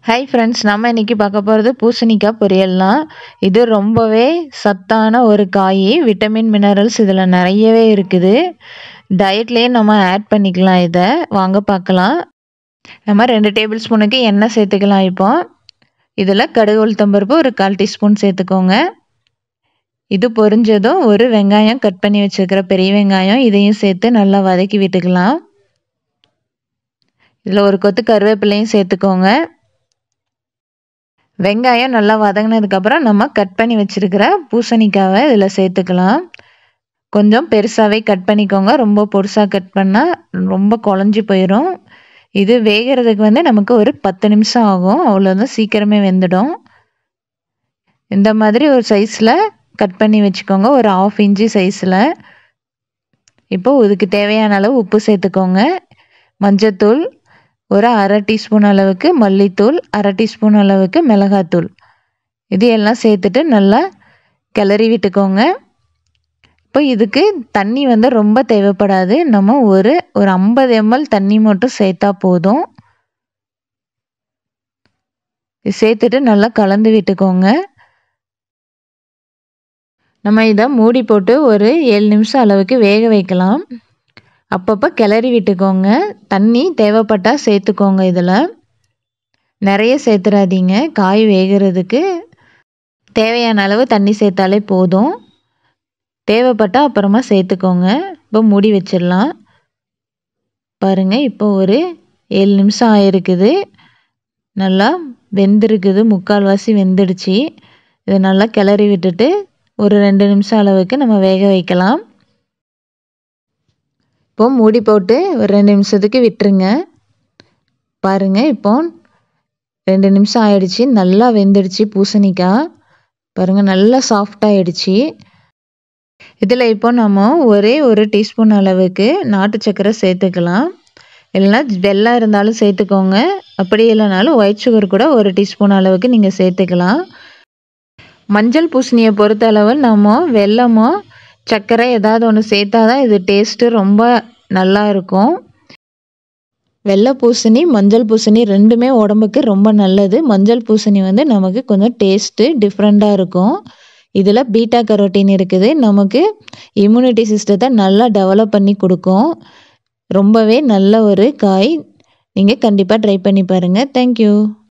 hi friends நம்ம இன்றைக்கி பார்க்க போகிறது பூசணிக்காய் பொரியல்லாம் இது ரொம்பவே சத்தான ஒரு காய் விட்டமின் மினரல்ஸ் இதில் நிறையவே இருக்குது டயட்லேயே நம்ம ஆட் பண்ணிக்கலாம் இதை வாங்க பார்க்கலாம் நம்ம ரெண்டு டேபிள் ஸ்பூனுக்கு எண்ணெய் சேர்த்துக்கலாம் இப்போ இதில் கடுகு உளுத்தம்பருப்பு ஒரு கால் டீஸ்பூன் சேர்த்துக்கோங்க இது பொரிஞ்சதும் ஒரு வெங்காயம் கட் பண்ணி வச்சுருக்கிற பெரிய வெங்காயம் இதையும் சேர்த்து நல்லா வதக்கி விட்டுக்கலாம் இதில் ஒரு கொத்து கருவேப்பிலையும் சேர்த்துக்கோங்க வெங்காயம் நல்லா வதங்கினதுக்கப்புறம் நம்ம கட் பண்ணி வச்சுருக்கிற பூசணிக்காவை இதில் சேர்த்துக்கலாம் கொஞ்சம் பெருசாகவே கட் பண்ணிக்கோங்க ரொம்ப பொருசாக கட் பண்ணால் ரொம்ப குழஞ்சி போயிடும் இது வேகிறதுக்கு வந்து நமக்கு ஒரு பத்து நிமிஷம் ஆகும் அவ்வளோதான் சீக்கிரமே வெந்துடும் இந்த மாதிரி ஒரு சைஸில் கட் பண்ணி வச்சுக்கோங்க ஒரு ஆஃப் இன்ச்சு சைஸில் இப்போது இதுக்கு தேவையான அளவு உப்பு சேர்த்துக்கோங்க மஞ்சத்தூள் ஒரு அரை டீஸ்பூன் அளவுக்கு மல்லித்தூள் அரை டீஸ்பூன் அளவுக்கு மிளகாத்தூள் இது எல்லாம் சேர்த்துட்டு நல்லா கிளறி விட்டுக்கோங்க இப்போ இதுக்கு தண்ணி வந்து ரொம்ப தேவைப்படாது நம்ம ஒரு ஒரு ஐம்பது எம்எல் தண்ணி மட்டும் சேர்த்தா போதும் சேர்த்துட்டு நல்லா கலந்து விட்டுக்கோங்க நம்ம இதை மூடி போட்டு ஒரு ஏழு நிமிஷம் அளவுக்கு வேக வைக்கலாம் அப்பப்போ கிளறி விட்டுக்கோங்க தண்ணி தேவைப்பட்டால் சேர்த்துக்கோங்க இதில் நிறைய சேர்த்துறாதீங்க காய் வேகிறதுக்கு தேவையான அளவு தண்ணி சேர்த்தாலே போதும் தேவைப்பட்டால் அப்புறமா சேர்த்துக்கோங்க இப்போ மூடி வச்சிடலாம் பாருங்கள் இப்போ ஒரு ஏழு நிமிஷம் ஆயிருக்குது நல்லா வெந்திருக்குது முக்கால்வாசி வெந்துடுச்சு இதை நல்லா கிளறி விட்டுட்டு ஒரு ரெண்டு நிமிஷம் அளவுக்கு நம்ம வேக வைக்கலாம் இப்போ மூடி போட்டு ஒரு ரெண்டு நிமிஷத்துக்கு விட்டுருங்க பாருங்கள் இப்போ ரெண்டு நிமிஷம் ஆயிடுச்சு நல்லா வெந்துடுச்சு பூசணிக்காய் பாருங்கள் நல்லா சாஃப்டாகிடுச்சு இதில் இப்போ நம்ம ஒரே ஒரு டீஸ்பூன் அளவுக்கு நாட்டு சர்க்கரை சேர்த்துக்கலாம் இல்லைனா வெள்ளம் இருந்தாலும் சேர்த்துக்கோங்க அப்படி இல்லைனாலும் ஒயிட் சுகர் கூட ஒரு டீஸ்பூன் அளவுக்கு நீங்கள் சேர்த்துக்கலாம் மஞ்சள் பூசணியை பொறுத்த அளவு நம்ம வெல்லமோ சர்க்கரை ஏதாவது ஒன்று சேர்த்தா தான் இது டேஸ்ட்டு ரொம்ப நல்லா இருக்கும் வெள்ளை பூசணி மஞ்சள் பூசணி ரெண்டுமே உடம்புக்கு ரொம்ப நல்லது மஞ்சள் பூசணி வந்து நமக்கு கொஞ்சம் டேஸ்ட்டு டிஃப்ரெண்ட்டாக இருக்கும் இதில் பீட்டா கரோட்டின் இருக்குது நமக்கு இம்யூனிட்டி சிஸ்டத்தை நல்லா டெவலப் பண்ணி கொடுக்கும் ரொம்பவே நல்ல ஒரு காய் நீங்கள் கண்டிப்பாக ட்ரை பண்ணி பாருங்கள் தேங்க்யூ